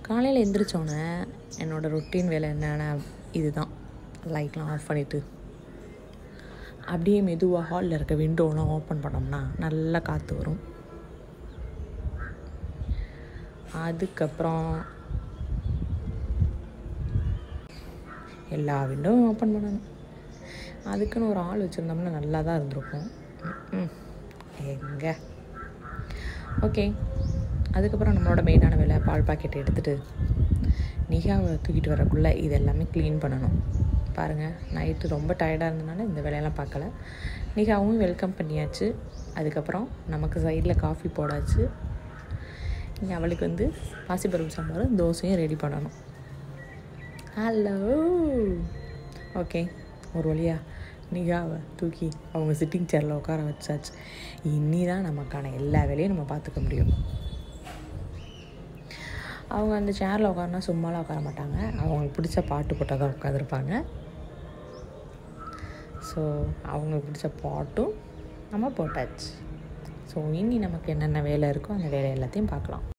காலையில் எந்திரிச்சோன்னே என்னோடய ரொட்டீன் வேலை என்னென்ன இதுதான் லைட்லாம் ஆஃப் பண்ணிவிட்டு அப்படியே மெதுவாக ஹாலில் இருக்க விண்டோலாம் ஓப்பன் பண்ணோம்னா நல்லா காற்று வரும் அதுக்கப்புறம் எல்லா விண்டோவும் ஓப்பன் பண்ணணும் அதுக்குன்னு ஒரு ஆள் வச்சுருந்தோம்னா நல்லா தான் இருந்திருக்கும் ம் எங்கே ஓகே அதுக்கப்புறம் நம்மளோட மெயினான வேலை பால் பாக்கெட் எடுத்துகிட்டு நிகாவை தூக்கிட்டு வரக்குள்ளே இது எல்லாமே க்ளீன் பண்ணணும் பாருங்கள் நைட்டு ரொம்ப டயர்டாக இருந்தனால இந்த வேலையெல்லாம் பார்க்கல நிகாவும் வெல்கம் பண்ணியாச்சு அதுக்கப்புறம் நமக்கு சைடில் காஃபி போடாச்சு இங்கே அவளுக்கு வந்து பாசிப்பருப்பு சாம்பாரும் தோசையும் ரெடி பண்ணணும் ஹலோ ஓகே ஒரு வழியா நிகாவை தூக்கி அவங்க சிட்டிங் சேரில் உட்கார வச்சாச்சு இனி தான் நமக்கான எல்லா வேலையும் நம்ம பார்த்துக்க முடியும் அவங்க அந்த சேரில் உட்காரனா சும்மாலாம் உட்கார மாட்டாங்க அவங்களுக்கு பிடிச்ச பாட்டு போட்டால் தான் உட்காந்துருப்பாங்க ஸோ அவங்களுக்கு பிடிச்ச பாட்டும் நம்ம போட்டாச்சு ஸோ இனி நமக்கு என்னென்ன வேலை இருக்கோ அந்த வேலை எல்லாத்தையும் பார்க்கலாம்